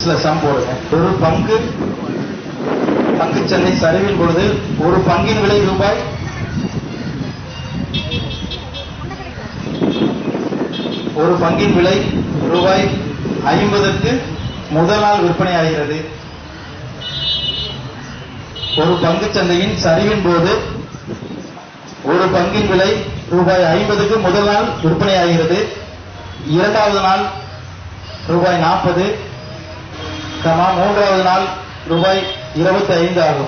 சில சம் போடுங்க ஒரு பங்கு பங்குச்சந்தை சரிவின் பொழுது ஒரு பங்கின் விலை ரூபாய் ஒரு பங்கின் விலை ரூபாய் ஐம்பதற்கு முதல் நாள் விற்பனை ஆகிறது ஒரு பங்குச் சந்தையின் சரிவின் போது ஒரு பங்கின் விலை ரூபாய் ஐம்பதுக்கு முதல் நாள் விற்பனை ஆகிறது இரண்டாவது நாள் ரூபாய் நாற்பது கமா மூன்றாவது நாள் ரூபாய் இருபத்தி ஐந்து ஆகும்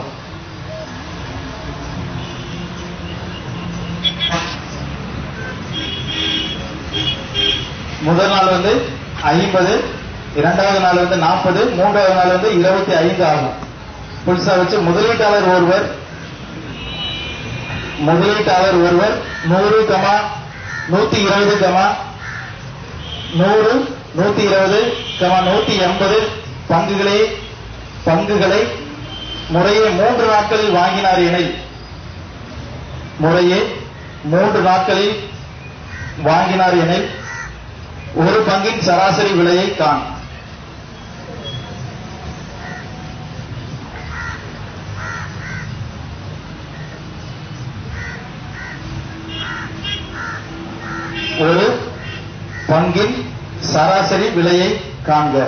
முதல் நாள் வந்து ஐம்பது இரண்டாவது நாள் வந்து நாற்பது மூன்றாவது நாள் வந்து இருபத்தி ஐந்து ஆகும் புதுசா வச்சு முதலீட்டாளர் ஒருவர் முதலீட்டாளர் ஒருவர் நூறு கமா நூத்தி இருபது கமா நூறு நூத்தி இருபது கமா நூத்தி எண்பது பங்குகளை பங்குகளை முறையே மூன்று நாட்களில் வாங்கினார் எனில் முறையே மூன்று நாட்களில் வாங்கினார் எனில் ஒரு பங்கின் சராசரி விலையை காண் ஒரு பங்கின் சராசரி விலையை காண்க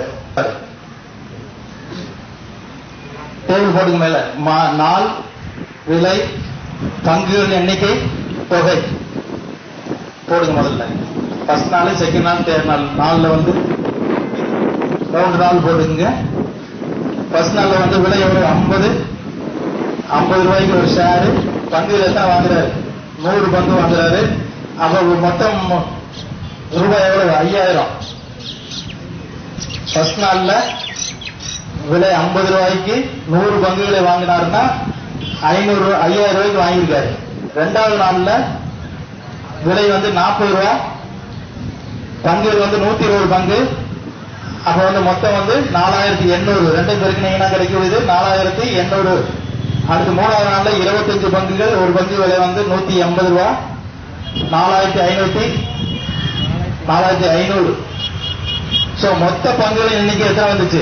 டேபிள் போட்டுக்கு மேல மா- நாள் விலை பங்குகள் எண்ணிக்கை தொகை போடுங்க முதல்ல ஃபர்ஸ்ட் நாள் செகண்ட் நாள் தேர்ட் நாள் நாள்ல வந்து மூன்று நாள் போட்டுக்குங்க ஃபர்ஸ்ட் நாள்ல வந்து விலை எவ்வளவு ஐம்பது ஐம்பது ரூபாய்க்கு ஒரு ஷேர் பங்குகள் எத்தனை வாங்குறாரு நூறு பங்கு வாங்குறாரு அப்ப மொத்தம் ரூபாய் எவ்வளவு ஐயாயிரம் ஃபர்ஸ்ட் நாள்ல விலை ஐம்பது ரூபாய்க்கு நூறு பங்குகளை வாங்கினாருன்னா ஐநூறு ரூபாய் ஐயாயிரம் ரூபாய்க்கு வாங்கியிருக்காரு ரெண்டாவது நாள்ல விலை வந்து நாற்பது ரூபா பங்குகள் வந்து நூத்தி இருபது பங்கு அப்ப வந்து மொத்தம் வந்து நாலாயிரத்தி எண்ணூறு ரெண்டு பெருக்கினீங்கன்னா கிடைக்கக்கூடியது நாலாயிரத்தி எண்ணூறு அடுத்து மூணாவது நாள்ல இருபத்தஞ்சு பங்குகள் ஒரு பங்கு விலை வந்து நூத்தி எண்பது ரூபா நாலாயிரத்தி ஐநூத்தி நாலாயிரத்தி ஐநூறு சோ மொத்த பங்குகளின் எண்ணிக்கை எத்தனை வந்துச்சு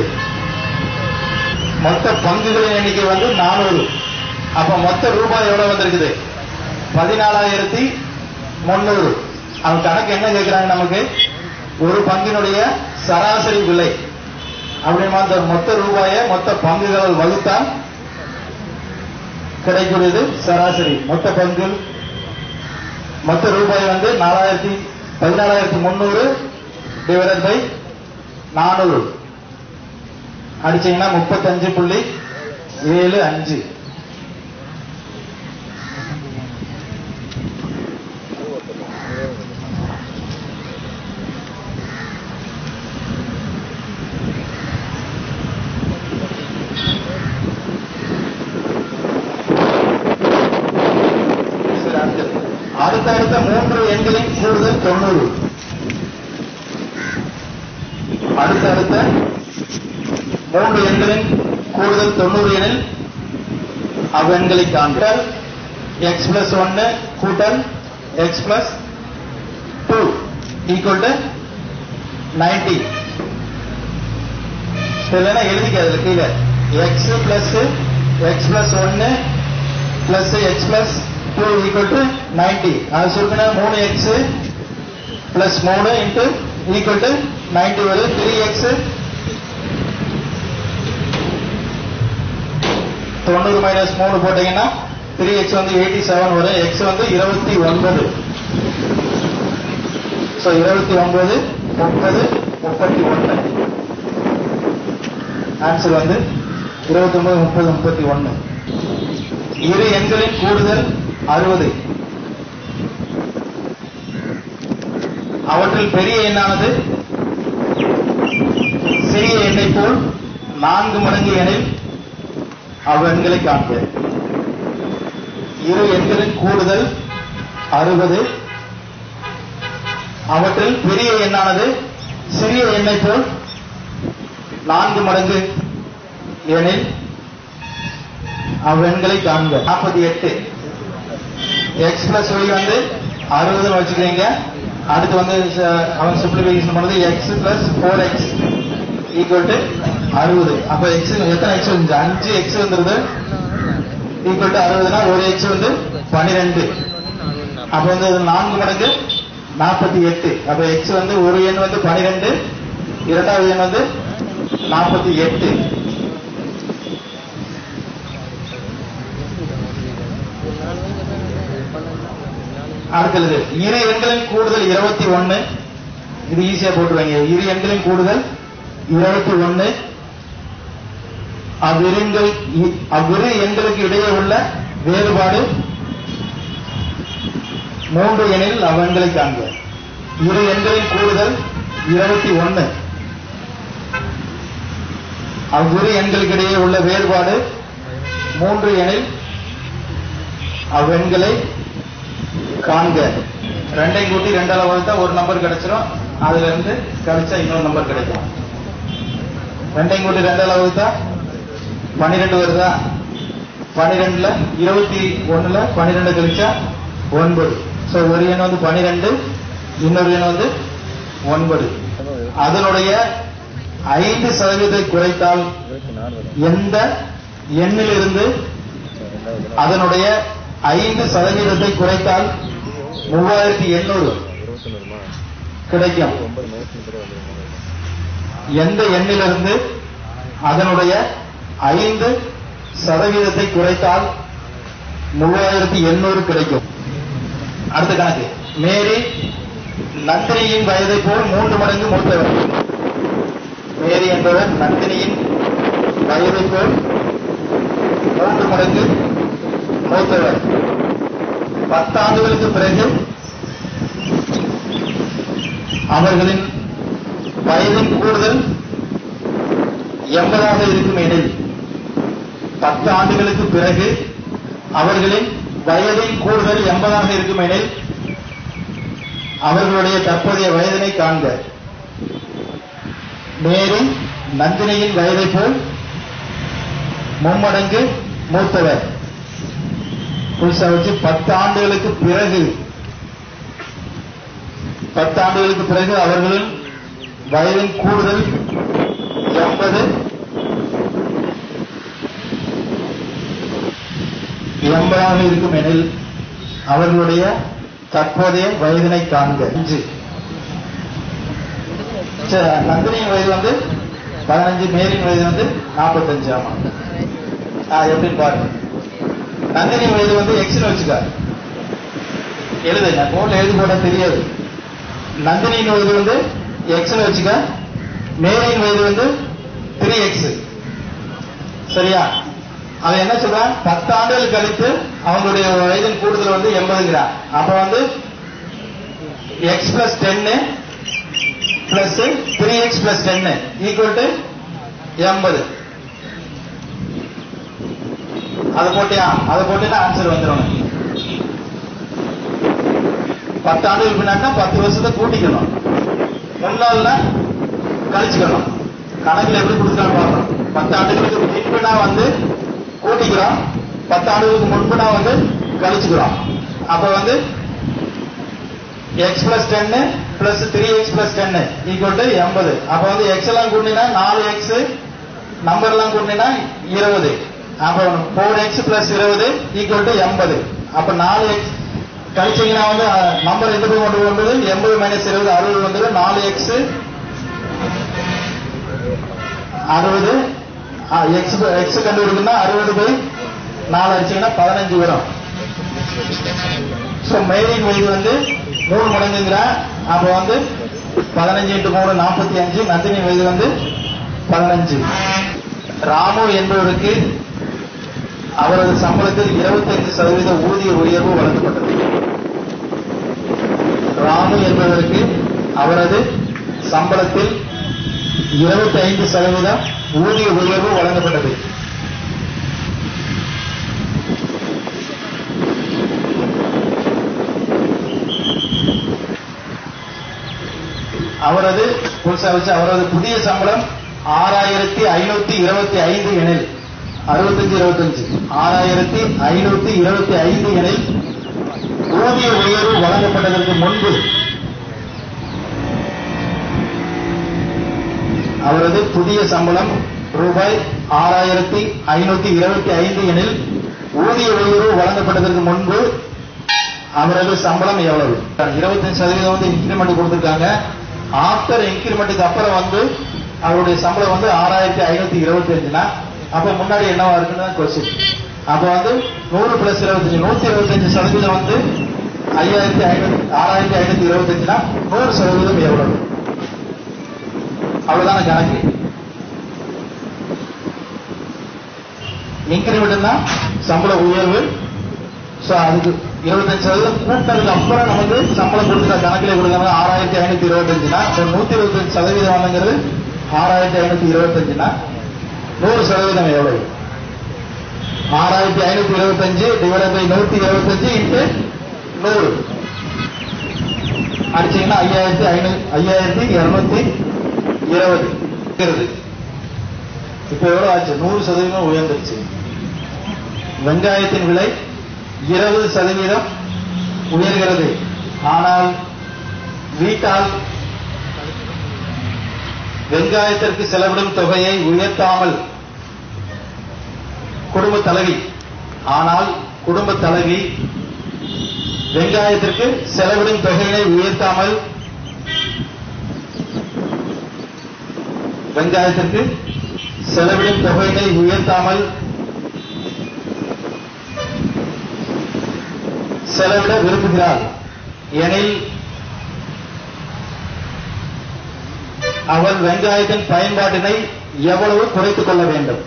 மொத்த பங்குகளின் எண்ணிக்கை வந்து நானூறு அப்ப மொத்த ரூபாய் எவ்வளவு வந்திருக்குது பதினாலாயிரத்தி முன்னூறு அவன் கணக்கு என்ன கேட்கிறாங்க நமக்கு ஒரு பங்கினுடைய சராசரி விலை அப்படின்னா அந்த மொத்த ரூபாயை மொத்த பங்குகளால் வகுத்தால் கிடைக்கூடியது சராசரி மொத்த பங்கு மொத்த ரூபாய் வந்து நாலாயிரத்தி பதினாலாயிரத்தி முந்நூறு டிவைடட் பை நானூறு அடிச்சீங்கன்னா முப்பத்தஞ்சு புள்ளி ஏழு அஞ்சு சரி, அடுத்தது. அடுத்தடுத்த மூன்று எண்களின் கூடுதல் தொண்ணூறு அடுத்தடுத்த மூன்று எண்களின் கூடுதல் தொண்ணூறு எனில் அவ்வெண்களை காண்கிறால் எக்ஸ் பிளஸ் ஒன்னு கூட்டல் x plus two equal to ninety இல்லைன்னா எழுதிக்க அதுல கீழே எக்ஸ் பிளஸ் எக்ஸ் பிளஸ் ஒன்னு plus x plus two equal to ninety அது சுருக்கினா மூணு எக்ஸ் பிளஸ் மூணு இன்ட்டு ஈக்குவல் டு நைன்டி வரும் த்ரீ எக்ஸ் தொண்ணூறு மைனஸ் மூணு போட்டீங்கன்னா த்ரீ எக்ஸ் வந்து எயிட்டி செவன் வரும் எக்ஸ் வந்து இருபத்தி ஒன்பது ஸோ இருபத்தி ஒன்பது முப்பது முப்பத்தி ஒன்று ஆன்சர் வந்து இருபத்தி ஒன்பது முப்பது முப்பத்தி ஒன்று இரு எண்களின் கூடுதல் அறுபது அவற்றில் பெரிய எண்ணானது சிறிய எண்ணை போல் நான்கு மடங்கு எனில் அவ்வெண்களை காண்க இரு எண்களின் கூடுதல் அறுபது அவற்றில் பெரிய எண்ணானது சிறிய எண்ணை போல் நான்கு மடங்கு எனில் அவ்வெண்களை காண்க நாற்பத்தி எட்டு எக்ஸ் பிளஸ் ஒய் வந்து அறுபதுன்னு வச்சுக்கிறீங்க அடுத்து வந்து ச- அவன் சிம்பிளிஃபிகேஷன் பண்ணது x plus four x equal to அறுபது அப்ப எக்ஸ் எத்தனை எக்ஸ் வந்து அஞ்சு எக்ஸ் வந்துருது ஈக்குவல் டு அறுபதுனா ஒரு எக்ஸ் வந்து பன்னிரெண்டு அப்ப வந்து இது நான்கு மடங்கு நாற்பத்தி எட்டு அப்ப எக்ஸ் வந்து ஒரு எண் வந்து பன்னிரெண்டு இரண்டாவது எண் வந்து நாற்பத்தி எட்டு அடுத்தது இரு எண்களின் கூடுதல் இருபத்தி ஒன்னு இது ஈஸியா போட்டுருவாங்க இரு எண்களின் கூடுதல் இருபத்தி ஒன்னு அவ்விருங்கள் இ- அவ்விரு எண்களுக்கு இடையே உள்ள வேறுபாடு மூன்று எண்ணில் அவ்வெண்களை காண்க இரு எண்களின் கூடுதல் இருபத்தி ஒன்னு அவ்விரு எண்களுக்கு இடையே உள்ள வேறுபாடு மூன்று எனில் அவ்வெண்களை காண்க ரெண்டையும் கூட்டி ரெண்டால வகுத்தா ஒரு நம்பர் கிடைச்சிரும் அதுல இருந்து கழிச்சா இன்னொரு நம்பர் கிடைக்கும் ரெண்டையும் கூட்டி ரெண்டால வகுத்தா பன்னிரெண்டு வருதா பன்னிரெண்டுல இருபத்தி ஒண்ணுல பன்னிரெண்டு கழிச்சா ஒன்பது சோ ஒரு எண் வந்து பன்னிரெண்டு இன்னொரு எண் வந்து ஒன்பது அதனுடைய ஐந்து சதவீதத்தை குறைத்தால் எந்த எண்ணிலிருந்து அதனுடைய ஐந்து சதவீதத்தை குறைத்தால் மூவாயிரத்தி எண்ணூறு கிடைக்கும் எந்த எண்ணிலிருந்து அதனுடைய ஐந்து சதவீதத்தை குறைத்தால் மூவாயிரத்தி எண்ணூறு கிடைக்கும் அடுத்த கணக்கு மேரி நந்தினியின் வயதை போல் மூன்று மடங்கு மூத்தவர் மேரி என்பவர் நந்தினியின் வயதை போல் மூன்று மடங்கு மூத்தவர் பத்தாண்டுகளுக்கு பிறகு அவர்களின் வயதின் கூடுதல் எண்பதாக இருக்கும் எனில் பத்து ஆண்டுகளுக்கு பிறகு அவர்களின் வயதின் கூடுதல் எண்பதாக இருக்கும் எனில் அவர்களுடைய தற்போதைய வயதினை காண்க மேரி நந்தினியின் வயதை போல் மும்மடங்கு மூத்தவர் புதுசா வச்சு பத்து ஆண்டுகளுக்கு பிறகு பத்து ஆண்டுகளுக்கு பிறகு அவர்களின் வயதின் கூடுதல் எண்பது எண்பதாக இருக்கும் எனில் அவர்களுடைய தற்போதைய வயதினை காண்க அஞ்சு சரி, நந்தினியின் வயது வந்து பதினஞ்சு மேரின் வயது வந்து நாற்பத்தஞ்சு ஆமா ஆ, எப்படின்னு பாருங்க நந்தினி வயது வந்து எக்ஸ்னு வச்சுக்க எழுதுங்க போர்ட்ல எழுதி போட தெரியாது நந்தினியின் வயது வந்து எக்ஸ்னு வச்சுக்க மேரியின் வயது வந்து த்ரீ எக்ஸ் சரியா அவன் என்ன சொல்றான் பத்து ஆண்டுகள் கழித்து அவங்களுடைய வயதின் கூடுதல் வந்து எண்பதுங்கிறான் அப்ப வந்து x plus ten plus three x plus ten equal to எண்பது அதை போட்டியா அதை போட்டீங்கன்னா ஆன்சர் வந்துடும் பத்து ஆண்டுகள் பின்னாடினா பத்து வருஷத்தை கூட்டிக்கணும் முன்னாள்னா கழிச்சுக்கணும் கணக்குல எப்படி கொடுக்குறான்னு பார்க்கணும் பத்து ஆண்டுகளுக்கு முன்புனா வந்து கூட்டிக்கிறோம் பத்து ஆண்டுகளுக்கு முன்புனா வந்து கழிச்சுக்கிறோம் அப்ப வந்து x plus ten plus three x plus ten equal to எண்பது அப்ப வந்து எக்ஸ் எல்லாம் கூட்டினா நாலு எக்ஸ் நம்பர் எல்லாம் கூட்டினா இருபது அப்ப ஃபோர் எக்ஸ் பிளஸ் இருபது ஈக்குவல் டு எண்பது அப்ப நாலு எக்ஸ் கழிச்சீங்கன்னா வந்து நம்பர் எந்த போய் கொண்டு வந்தது எண்பது மைனஸ் இருபது அறுபது வந்துடும் நாலு எக்ஸ் அறுபது எக்ஸ் எக்ஸ் கண்டுபிடிக்கணும்னா அறுபது பை நாலு அடிச்சீங்கன்னா பதினஞ்சு வரும் ஸோ மேரின் வயது வந்து மூணு மடங்குங்கிற அப்ப வந்து பதினஞ்சு இன்ட்டு மூணு நாற்பத்தி அஞ்சு நந்தினி வயது வந்து பதினஞ்சு ராமு என்பவருக்கு அவரது சம்பளத்தில் 25% சதவீத ஊதிய உயர்வு வழங்கப்பட்டது ராமு என்பவருக்கு அவரது சம்பளத்தில் 25% சதவீத ஊதிய உயர்வு வழங்கப்பட்டது அவரது புதுசா வச்சு அவரது புதிய சம்பளம் ஆறாயிரத்தி ஐநூத்தி இருபத்தி ஐந்து எனில் அறுபத்தஞ்சு இருபத்தஞ்சு ஆறாயிரத்தி ஐநூத்தி இருபத்தி ஐந்து எனில் ஊதிய உயர்வு வழங்கப்பட்டதற்கு முன்பு அவரது புதிய சம்பளம் ரூபாய் ஆறாயிரத்தி ஐநூத்தி இருபத்தி ஐந்து எனில் ஊதிய உயர்வு வழங்கப்பட்டதற்கு முன்பு அவரது சம்பளம் எவ்வளவு இருபத்தஞ்சு சதவீதம் வந்து இன்கிரிமெண்ட் கொடுத்திருக்காங்க ஆஃப்டர் இன்கிரிமெண்ட்டுக்கு அப்புறம் வந்து அவருடைய சம்பளம் வந்து ஆறாயிரத்தி ஐநூத்தி இருபத்தி அஞ்சுனா அப்ப முன்னாடி என்னவா இருக்குன்னு கொஸ்டின் அப்ப வந்து நூறு பிளஸ் இருபத்தஞ்சு நூத்தி இருபத்தஞ்சு சதவீதம் வந்து ஐயாயிரத்தி ஐநூத்தி ஆறாயிரத்தி ஐநூத்தி இருபத்தஞ்சுனா நூறு சதவீதம் எவ்வளவு அவ்வளவுதான கணக்கு இன்கிரிமெண்ட்னா சம்பள உயர்வு சோ அதுக்கு இருபத்தஞ்சு சதவீதம் கூட்டதுக்கு அப்புறம் நமக்கு சம்பளம் கொடுக்குற கணக்கில் கொடுக்குறாங்க ஆறாயிரத்தி ஐநூத்தி இருபத்தஞ்சுனா ஒரு நூத்தி இருபத்தஞ்சு சதவீதம் வந்துங்கிறது ஆறாயிரத்தி ஐநூத்தி இருபத்தஞ்சுனா நூறு சதவீதம் எவ்வளவு ஆறாயிரத்தி ஐநூத்தி இருபத்தஞ்சு டிவைட் பை நூத்தி இருபத்தஞ்சு இன்ட்டு நூறு அடிச்சீங்கன்னா ஐயாயிரத்தி ஐநூத்தி ஐயாயிரத்தி இருநூத்தி இருபது இருக்கிறது இப்ப எவ்வளவு ஆச்சு நூறு சதவீதம் உயர்ந்துருச்சு வெங்காயத்தின் விலை இருபது சதவீதம் உயர்கிறது ஆனால் வீட்டால் வெங்காயத்திற்கு செலவிடும் தொகையை உயர்த்தாமல் குடும்ப தலைவி ஆனால் குடும்ப தலைவி வெங்காயத்திற்கு செலவிடும் தொகையினை உயர்த்தாமல் வெங்காயத்திற்கு செலவிடும் தொகையினை உயர்த்தாமல் செலவிட விரும்புகிறார் எனில் அவள் வெங்காயத்தின் பயன்பாட்டினை எவ்வளவு குறைத்துக் கொள்ள வேண்டும்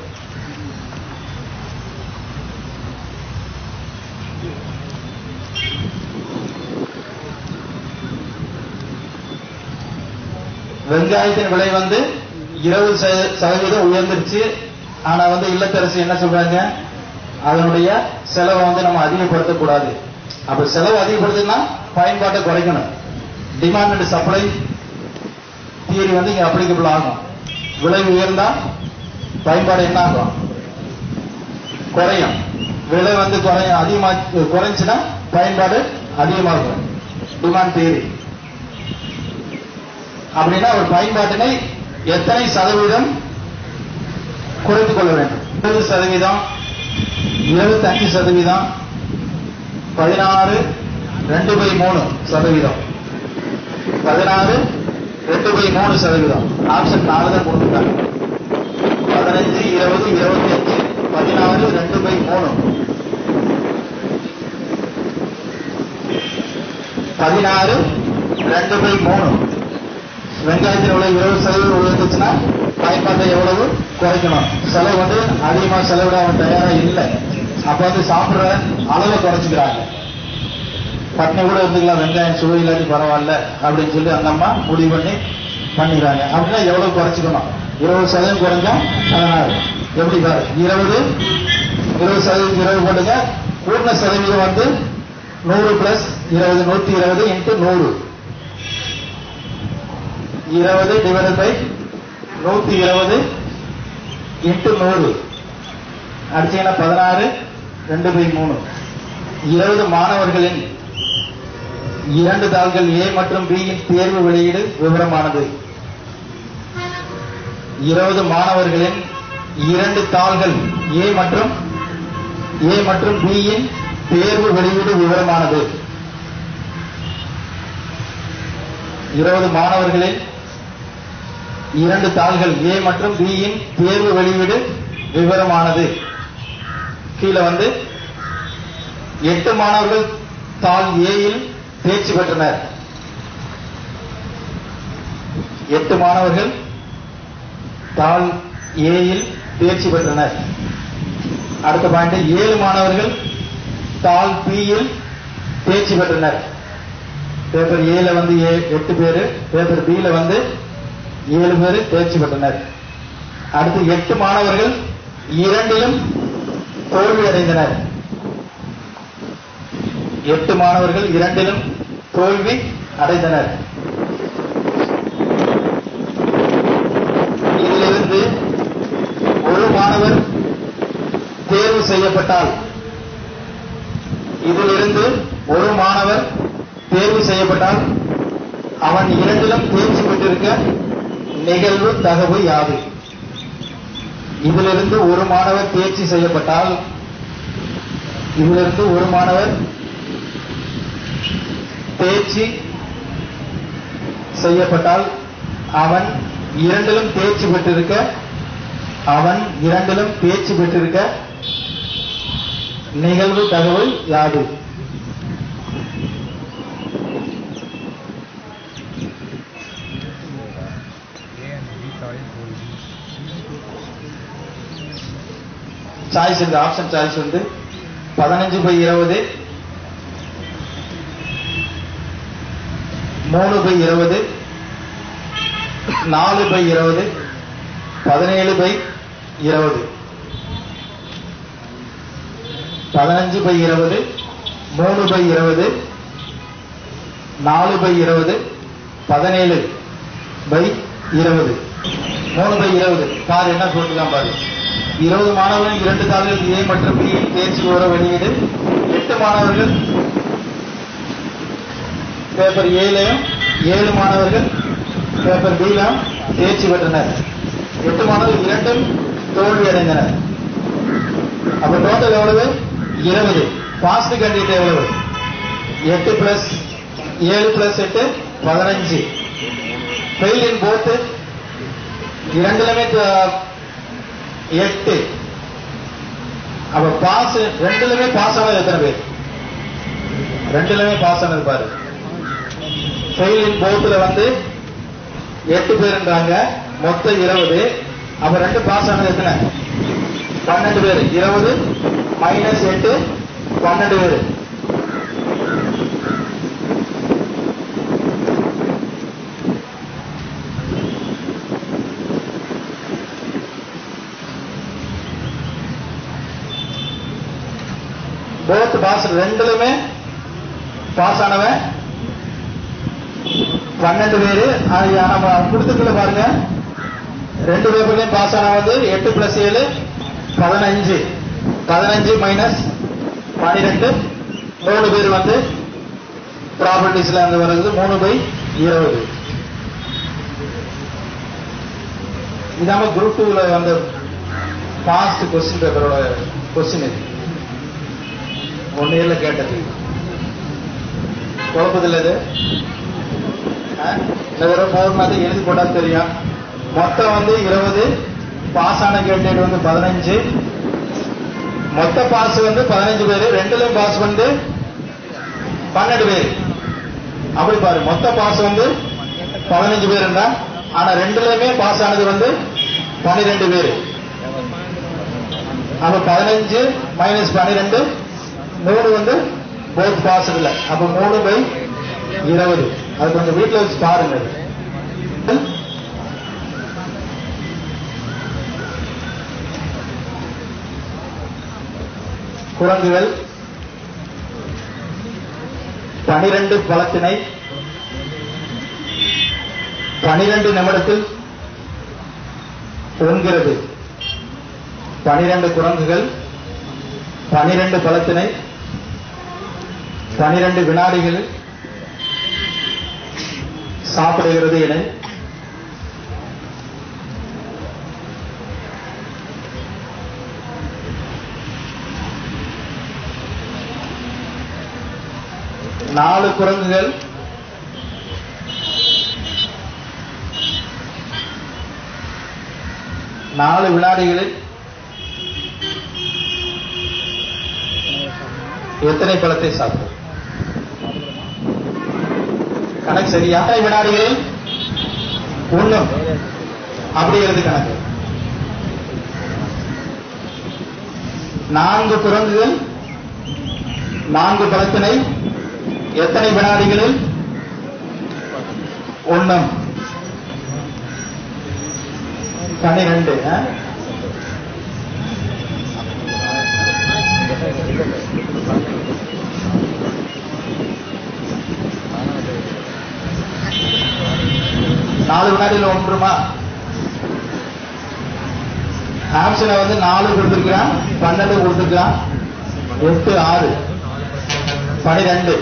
வெங்காயத்தின் விலை வந்து இருபது சத- சதவீதம் உயர்ந்துருச்சு ஆனா வந்து இல்லத்தரசி என்ன சொல்றாங்க அதனுடைய செலவை வந்து நம்ம அதிகப்படுத்தக்கூடாது அப்ப செலவு அதிகப்படுத்தினா பயன்பாட்டை குறைக்கணும் டிமாண்ட் அண்ட் சப்ளை தியரி வந்து இங்க அப்ளிகபிள் ஆகும் விலை உயர்ந்தா பயன்பாடு என்ன ஆகும் குறையும் விலை வந்து குறையும் அதிகமா குறைஞ்சுன்னா பயன்பாடு அதிகமாகும் டிமாண்ட் தியரி அப்படின்னா ஒரு பயன்பாட்டினை எத்தனை சதவீதம் குறைத்துக் கொள்ள வேண்டும் இருபது சதவீதம் இருபத்தஞ்சு சதவீதம் பதினாறு ரெண்டு பை மூணு சதவீதம் பதினாறு ரெண்டு பை மூணு சதவீதம் ஆப்ஷன் நாலு தான் கொடுத்துருக்காங்க பதினஞ்சு இருபது இருபத்தி அஞ்சு பதினாறு ரெண்டு பை மூணு பதினாறு ரெண்டு பை மூணு வெங்காயத்தில் உள்ள இருபது சதவீதம் உயர்ந்துச்சுன்னா பயன்பாட்டை எவ்வளவு குறைக்கணும் செலவு வந்து அதிகமா செலவிட அவன் தயாரா இல்லை அப்ப வந்து சாப்பிடுற அளவை குறைச்சிக்கிறாங்க பட்னி கூட இருந்துக்கலாம் வெங்காயம் சுவை இல்லாட்டி பரவாயில்ல அப்படின்னு சொல்லி அந்த அம்மா முடிவு பண்ணி பண்ணிக்கிறாங்க அப்படின்னா எவ்வளவு குறைச்சிக்கணும் இருபது சதவீதம் குறைஞ்சா பதினாறு எப்படி பாரு இருபது இருபது சதவீதம் இருபது போட்டுங்க பூர்ண சதவீதம் வந்து நூறு பிளஸ் இருபது நூத்தி இருபது இன்ட்டு நூறு இருபது டிவைடட் பை நூத்தி இருபது இன்ட்டு நூறு அடிச்சீங்கன்னா பதினாறு ரெண்டு பை மூணு இருபது மாணவர்களின் இரண்டு தாள்கள் ஏ மற்றும் பி யின் தேர்வு வெளியீடு விவரமானது இருபது மாணவர்களின் இரண்டு தாள்கள் ஏ மற்றும் ஏ மற்றும் பி யின் தேர்வு வெளியீடு விவரமானது இருபது மாணவர்களின் இரண்டு தாள்கள் ஏ மற்றும் பி யின் தேர்வு வெளியீடு விவரமானது கீழே வந்து எட்டு மாணவர்கள் தாள் ஏயில் தேர்ச்சி பெற்றனர் எட்டு மாணவர்கள் தாள் ஏயில் தேர்ச்சி பெற்றனர் அடுத்த பாயிண்ட் ஏழு மாணவர்கள் தாள் பியில் தேர்ச்சி பெற்றனர் பேப்பர் ஏல வந்து ஏ- எட்டு பேரு பேப்பர் பில வந்து ஏழு பேர் தேர்ச்சி பெற்றனர் அடுத்து எட்டு மாணவர்கள் இரண்டிலும் தோல்வி அடைந்தனர் எட்டு மாணவர்கள் இரண்டிலும் தோல்வி அடைந்தனர் இதிலிருந்து ஒரு மாணவர் தேர்வு செய்யப்பட்டால் இதிலிருந்து ஒரு மாணவர் தேர்வு செய்யப்பட்டால் அவன் இரண்டிலும் தேர்ச்சி பெற்றிருக்க நிகழ்வு தகவு யாது இதிலிருந்து ஒரு மாணவர் தேர்ச்சி செய்யப்பட்டால் இதிலிருந்து ஒரு மாணவர் தேர்ச்சி செய்யப்பட்டால் அவன் இரண்டிலும் தேர்ச்சி பெற்றிருக்க அவன் இரண்டிலும் தேர்ச்சி பெற்றிருக்க நிகழ்வு தகவல் யாது சாய்ஸ் இந்த ஆப்ஷன் சாய்ஸ் வந்து பதினஞ்சு பை இருபது மூணு பை இருபது நாலு பை இருபது பதினேழு பை இருபது பதினஞ்சு பை இருபது மூணு பை இருபது நாலு பை இருபது பதினேழு பை இருபது மூணு பை இருபது பாரு என்ன போட்டுக்கலாம் பாரு இருபது மாணவர்கள் இரண்டு தாள்கள் ஏ மற்றும் பி தேர்ச்சி விவர வெளியீடு எட்டு மாணவர்கள் பேப்பர் ஏலையும் ஏழு மாணவர்கள் பேப்பர் பியிலும் தேர்ச்சி பெற்றனர் எட்டு மாணவர்கள் இரண்டும் தோல்வி அடைந்தனர் அப்ப டோட்டல் எவ்வளவு இருபது பாஸ்ட் கேண்டிடேட் எவ்வளவு எட்டு பிளஸ் ஏழு பிளஸ் எட்டு பதினஞ்சு ஃபெயில் இன் போத்து இரண்டுலமே த- எட்டு அப்ப பாஸ் ரெண்டுலயுமே பாஸ் ஆனது எத்தனை பேர் ரெண்டுலயுமே பாஸ் ஆனது பாரு ஃபெயில் இன் போத்துல வந்து எட்டு பேருன்றாங்க மொத்தம் இருபது அப்ப ரெண்டு பாஸ் ஆனது எத்தனை பன்னெண்டு பேர் இருபது மைனஸ் எட்டு பன்னெண்டு பேர் போத் பாஸ் ரெண்டுலுமே பாஸ் ஆனவன் பன்னெண்டு பேரு அது நம்ம கொடுத்துக்கல பாருங்க ரெண்டு பேப்பர்லயும் பாஸ் ஆனவன் வந்து எட்டு பிளஸ் ஏழு பதினஞ்சு பதினஞ்சு மைனஸ் பன்னிரெண்டு மூணு பேர் வந்து ப்ராப்பர்ட்டிஸ்ல இருந்து வருது மூணு பை இருபது இதாம குரூப் டூல வந்து பாஸ்ட் கொஸ்டின் பேப்பரோட கொஸ்டின் இது ஒன் இயர்ல கேட்டது குழப்பதில்ல இது ஆ? இந்த தடவை போர்னாது எழுதி போட்டா தெரியும் மொத்தம் வந்து இருபது பாஸ் ஆன கேண்டேட் வந்து பதினஞ்சு மொத்த பாஸ் வந்து பதினஞ்சு பேரு ரெண்டுலயும் பாஸ் வந்து பன்னெண்டு பேர் அப்படி பாரு மொத்த பாஸ் வந்து பதினஞ்சு பேர் இருந்தா ஆனா ரெண்டுலயுமே பாஸ் ஆனது வந்து பன்னிரெண்டு பேர் அப்ப பதினஞ்சு மைனஸ் பன்னிரெண்டு மூணு வந்து போத் பாஸ் இல்ல அப்ப மூணு பை இருபது அது கொஞ்சம் வீட்டுல வச்சு பாருங்க குரங்குகள் பனிரெண்டு பழத்தினை பனிரெண்டு நிமிடத்தில் உண்கிறது பனிரெண்டு குரங்குகள் பனிரெண்டு பழத்தினை பனிரெண்டு வினாடிகளில் சாப்பிடுகிறது என நாலு குரங்குகள் நாலு வினாடிகளில் எத்தனை பழத்தை சாப்பிடும் கணக்கு சரியா எத்தனை வினாடிகளில் ஒண்ணும் அப்படிங்கிறது கணக்கு நான்கு குரங்குகள் நான்கு பழத்தினை எத்தனை வினாடிகளில் ஒண்ணும் பனிரெண்டு ஆ? நாலு வினாடியில் ஒன்றுமா ஆப்ஷனை வந்து நாலு கொடுத்துருக்கிறான் பன்னெண்டு கொடுத்துருக்கிறான் எட்டு ஆறு பனிரெண்டு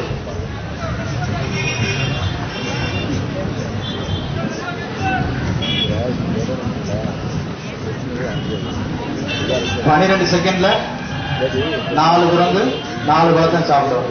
பன்னிரெண்டு செகண்ட்ல நாலு குரங்கு நாலு பழக்கம் சாப்பிடும்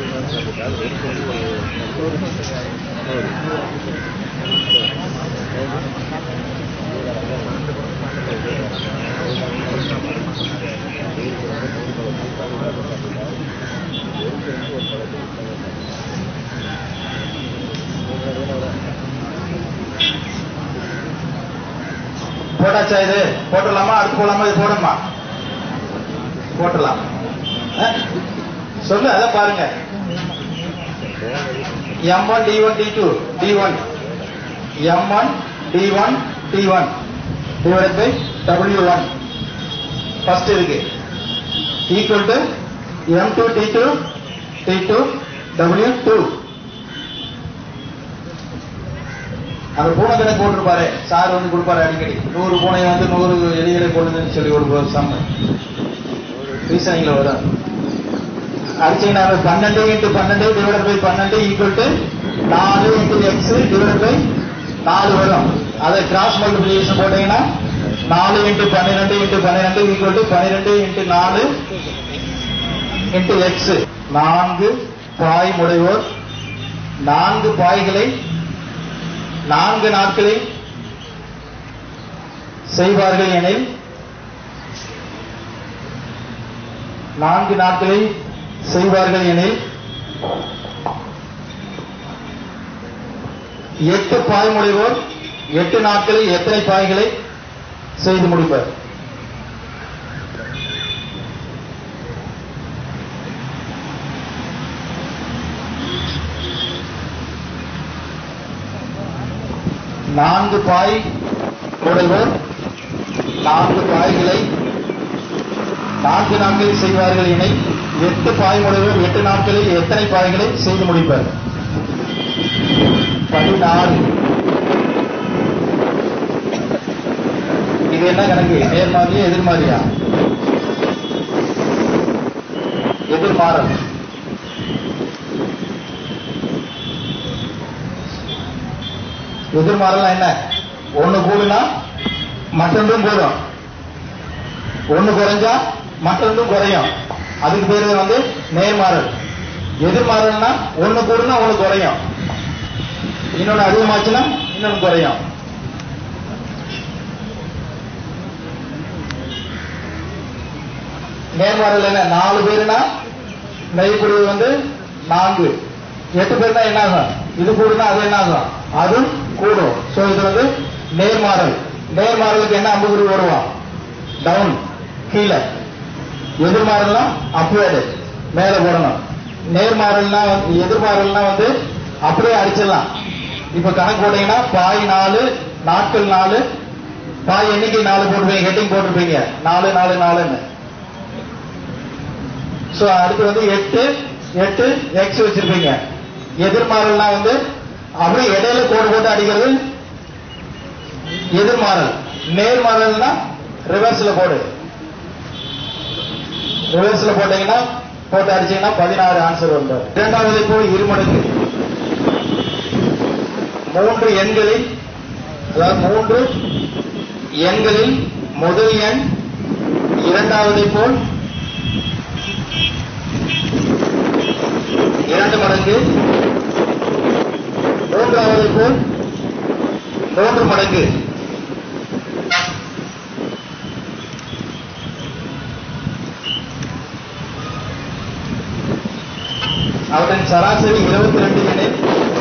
போட்டாச்சா இது போட்டுடலாமா அடுத்து போடலாமா இது போடணுமா போட்டலாம் அஹ்? சொல்லு அதை பாருங்க M one T one T two T one M one T one T one divide by W one first இருக்கு equal to M two T two T two W two அந்த பூனை கணக்கு போட்டிருப்பாரு சார் வந்து கொடுப்பாரு அடிக்கடி நூறு பூனை வந்து நூறு எலிகளை கொண்டுதுன்னு சொல்லி கொடுப்பாரு சம்ம ரீசனிங்ல வரும் அடிச்சீங்கன்னா அது பன்னெண்டு இன்ட்டு பன்னெண்டு டிவைட் பை பன்னெண்டு ஈக்குவல் டு நாலு இன்ட்டு எக்ஸ் டிவைட் பை நாலு வரும் அதை கிராஸ் மல்டிபிளிகேஷன் போட்டீங்கன்னா நாலு இன்ட்டு பன்னிரெண்டு இன்ட்டு பன்னிரெண்டு ஈக்குவல் டு பன்னிரெண்டு இன்ட்டு நாலு இன்ட்டு எக்ஸ் நான்கு பாய் முடைவோர் நான்கு பாய்களை நான்கு நாட்களில் செய்வார்கள் எனில் நான்கு நாட்களில் செய்வார்கள் எனில் எட்டு பாய் முடைவோர் எட்டு நாட்களில் எத்தனை பாய்களை செய்து முடிப்பார் நான்கு பாய் உடையோர் நான்கு பாய்களை நான்கு நாட்களில் செய்வார்கள் இணை எட்டு பாய் உடையோர் எட்டு நாட்களில் எத்தனை பாய்களை செய்து முடிப்பார் பதினாறு இது என்ன கணக்கு நேர்மாறியா எதிர்மாறியா எதிர்மாறல் எதிர்மாறலாம் என்ன ஒண்ணு கூடுனா மற்றொன்றும் கூடும் ஒண்ணு குறைஞ்சா மற்றொன்றும் குறையும் அதுக்கு பேரு வந்து நேர்மாறல் எதிர்மாறல்னா ஒண்ணு கூடுனா ஒண்ணு குறையும் இன்னொன்னு அதிகமாச்சுன்னா இன்னொன்னு குறையும் நேர்மாறல் என்ன நாலு பேருனா நெய்யக்கூடியது வந்து நான்கு எட்டு பேர்னா என்ன ஆகும் இது கூடுனா அது என்ன ஆகும் அதுவும் கூடும் சோ இது வந்து நேர்மாறல் நேர்மாறலுக்கு என்ன அம்புகுறி வருவோம் டவுன் கீழே எதிர்மாறல்னா அப்வேர்டு மேல போடணும் நேர்மாறல்னா வந்து எதிர்மாறல்னா வந்து அப்படியே அடிச்சிடலாம் இப்ப கணக்கு போட்டீங்கன்னா பாய் நாலு நாட்கள் நாலு பாய் எண்ணிக்கை நாலு போட்டிருப்பீங்க ஹெட்டிங் போட்டிருப்பீங்க நாலு நாலு நாலுன்னு சோ அடுத்து வந்து எட்டு எட்டு எக்ஸ் வச்சிருப்பீங்க எதிர்மாறல்னா வந்து அப்படியே இடையில கோடு போட்டு அடிக்கிறது எதிர்மாறல் நேர்மாறல்னா ரிவர்ஸ்ல போடு ரிவர்ஸ்ல போட்டீங்கன்னா போட்டு அடிச்சீங்கன்னா பதினாறு ஆன்சர் வரும் இரண்டாவது போல் இருமடங்கு மூன்று எண்களில் அதாவது மூன்று எண்களில் முதல் எண் இரண்டாவதை போல் இரண்டு மடங்கு மூன்றாவது போல் மூன்று மடங்கு அவரின் சராசரி இருபத்தி ரெண்டு எனில்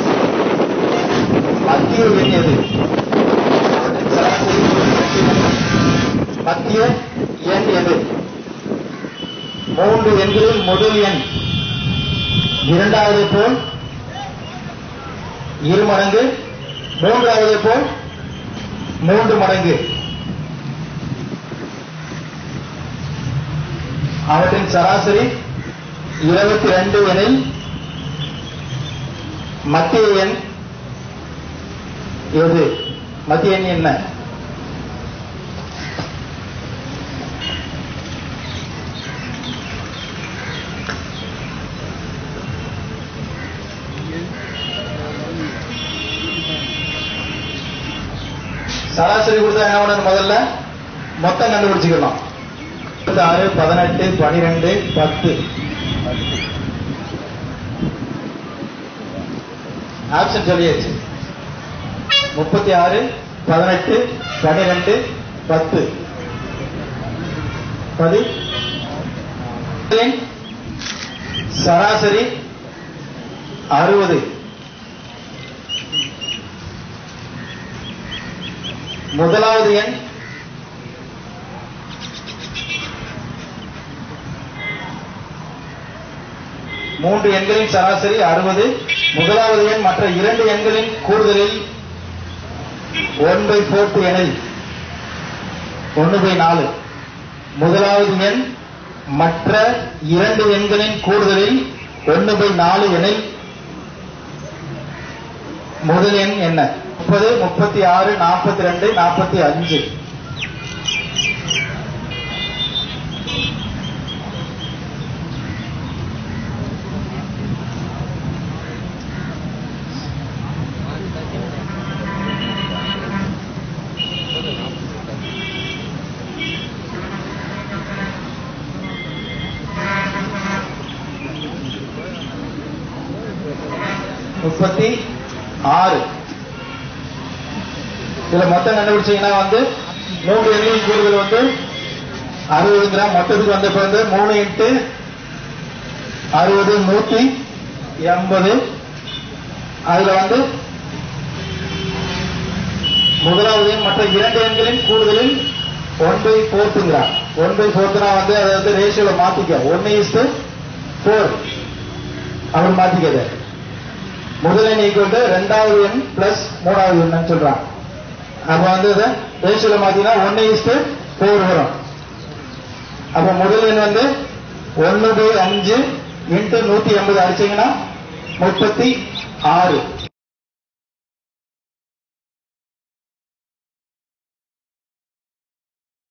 மத்திய எண் எது அவரின் சராசரி 22 எனில் மத்திய எண் எது மூன்று எண்களில் முதல் எண் இரண்டாவது போல் இரு மடங்கு மூன்றாவது போல் மூன்று மடங்கு அவற்றின் சராசரி இருபத்தி ரெண்டு எனில் மத்திய எண் எது மத்திய எண் என்ன சராசரி கொடுத்தா என்ன பண்ணணும் முதல்ல மொத்தம் கண்டுபிடிச்சுக்கலாம் ஆறு பதினெட்டு பனிரெண்டு பத்து ஆப்ஷன் சொல்லியாச்சு முப்பத்தி ஆறு பதினெட்டு பனிரெண்டு பத்து பதி சராசரி அறுபது முதலாவது எண் மூன்று எண்களின் சராசரி அறுபது முதலாவது எண் மற்ற இரண்டு எண்களின் கூடுதலில் ஒன் பை ஃபோர்த் எனில் ஒன்று பை நாலு முதலாவது எண் மற்ற இரண்டு எண்களின் கூடுதலில் ஒன்று பை நாலு எனில் முதல் எண் என்ன முப்பது முப்பத்தி ஆறு நாற்பத்தி ரெண்டு நாற்பத்தி அஞ்சு முப்பத்தி ஆறு இதுல மொத்தம் கண்டுபிடிச்சீங்கன்னா வந்து மூன்று எண்ணின் கூடுதல் வந்து அறுபது கிராம் மொத்தத்துக்கு வந்த பிறகு மூணு இன்ட்டு அறுபது நூத்தி எண்பது அதுல வந்து முதலாவது எண் மற்ற இரண்டு எண்களின் கூடுதலில் ஒன் பை ஃபோர்த்துங்கிறான் ஒன் பை ஃபோர்த்துனா வந்து அதை வந்து ரேஷியோல மாத்திக்க ஒன்னு இஸ்டு ஃபோர் அப்படி மாத்திக்கது முதல் எண் ஈக்குவல் டு ரெண்டாவது எண் பிளஸ் மூணாவது எண்ணு சொல்றான் அப்ப வந்து இதை ரேஷியோல மாத்தினா ஒன்னு இஸ்டு ஃபோர் வரும் அப்ப முதல் எண் வந்து ஒன்னு பை அஞ்சு இன்ட்டு நூத்தி எண்பது அடிச்சீங்கன்னா முப்பத்தி ஆறு